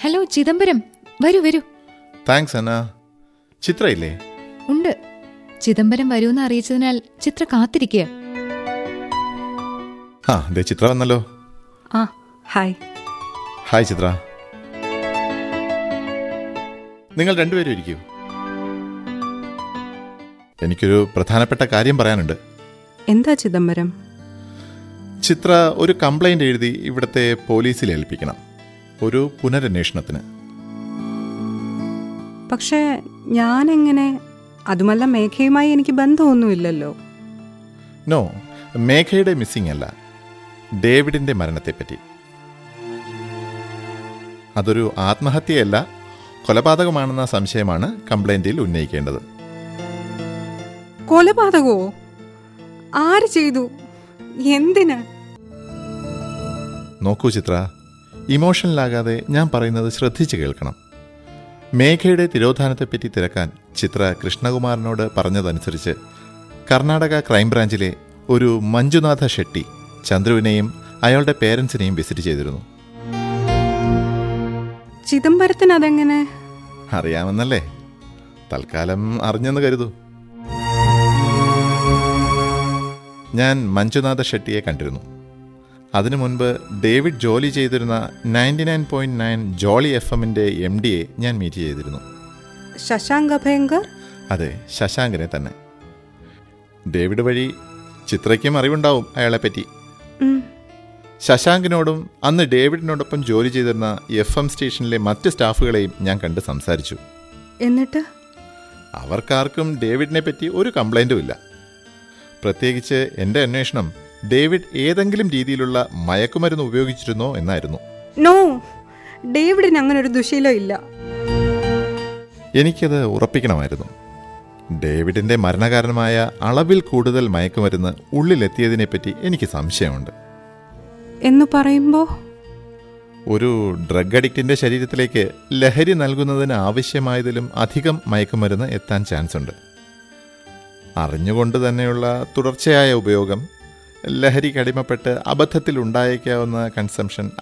Hello Chidambaram വരൂ വരൂ thanks അന്ന ചിത്ര ഇല്ലേ ഉണ്ട് ചിദംബരം വരൂന്ന് അറിയിച്ചതിനാൽ ചിത്ര കാത്തിരിക്കുക ആ ദേ ചിത്ര വന്നല്ലോ ആ ഹായ് ഹായ് ചിത്ര നിങ്ങൾ രണ്ടുപേരും ഇരിക്കൂ എനിക്കൊരു പ്രധാനപ്പെട്ട കാര്യം പറയാനുണ്ട് എന്താ ചിദംബരം ചിത്ര ഒരു കംപ്ലൈന്റ് എഴുതി ഇവിടുത്തെ പോലീസിൽ ഏൽപ്പിക്കണം ഒരു പുനരന്വേഷണത്തിന് പക്ഷേ ഞാനെങ്ങനെ അതുമല്ല മേഘയുമായി എനിക്ക് ബന്ധമൊന്നുമില്ലല്ലോ നോ മേഘയുടെ മിസ്സിംഗ് അല്ല ഡേവിഡിന്റെ മരണത്തെപ്പറ്റി അതൊരു ആത്മഹത്യയല്ല കൊലപാതകമാണെന്ന സംശയമാണ് കംപ്ലൈന്റിൽ ഉന്നയിക്കേണ്ടത് കൊലപാതകമോ ആര് ചെയ്തു എന്തിന് നോക്കൂ ചിത്ര ഇമോഷണലാകാതെ ഞാൻ പറയുന്നത് ശ്രദ്ധിച്ചു കേൾക്കണം മേഘയുടെ തിരോധാനത്തെപ്പറ്റി തിരക്കാൻ ചിത്ര കൃഷ്ണകുമാറിനോട് പറഞ്ഞതനുസരിച്ച് കർണാടക ക്രൈംബ്രാഞ്ചിലെ ഒരു മഞ്ജുനാഥ ഷെട്ടി ചന്ദ്രുവിനെയും അയാളുടെ പേരൻസിനെയും വിസിറ്റ് ചെയ്തിരുന്നു ചിദംബരത്തിന് അതെങ്ങനെ അറിയാമെന്നല്ലേ തൽക്കാലം അറിഞ്ഞെന്ന് കരുതൂ ഞാൻ മഞ്ജുനാഥ ഷെട്ടിയെ കണ്ടിരുന്നു അതിനു മുൻപ് ഡേവിഡ് ജോലി ചെയ്തിരുന്ന ninety nine point nine jolly F എമ്മിൻ്റെ എം ഡിയെ ഞാൻ മീറ്റ് ചെയ്തിരുന്നു ശശാങ്ക് അഭയങ്കർ അതെ ശശാങ്കിനെ തന്നെ ഡേവിഡ് വഴി ചിത്രയ്ക്കും അറിവുണ്ടാവും അയാളെപ്പറ്റി ഉം. ശശാങ്കിനോടും അന്ന് ഡേവിഡിനോടൊപ്പം ജോലി ചെയ്തിരുന്ന എഫ് എം സ്റ്റേഷനിലെ മറ്റ് സ്റ്റാഫുകളെയും ഞാൻ കണ്ട് സംസാരിച്ചു എന്നിട്ട് അവർക്കാർക്കും ഡേവിഡിനെ പറ്റി ഒരു കംപ്ലൈൻറ്റും ഇല്ല പ്രത്യേകിച്ച് എൻ്റെ അന്വേഷണം ഡേവിഡ് ഏതെങ്കിലും രീതിയിലുള്ള മയക്കുമരുന്ന് ഉപയോഗിച്ചിരുന്നോ എന്നായിരുന്നു നോ ഡേവിഡിന് അങ്ങനെ ഒരു ദുശീലം ഇല്ല എനിക്കത് ഉറപ്പിക്കണമായിരുന്നു ഡേവിഡിൻ്റെ മരണകാരണമായ അളവിൽ കൂടുതൽ മയക്കുമരുന്ന് ഉള്ളിലെത്തിയതിനെപ്പറ്റി എനിക്ക് സംശയമുണ്ട് എന്ന് പറയുമ്പോ ഒരു ഡ്രഗ് അഡിക്റ്റിൻ്റെ ശരീരത്തിലേക്ക് ലഹരി നൽകുന്നതിന് ആവശ്യമായതിലും അധികം മയക്കുമരുന്ന് എത്താൻ ചാൻസ് ഉണ്ട് അറിഞ്ഞുകൊണ്ട് തന്നെയുള്ള തുടർച്ചയായ ഉപയോഗം ലഹരിക്ക് അടിമപ്പെട്ട് അബദ്ധത്തിൽ ഉണ്ടായേക്കാവുന്ന കൺസംഷൻ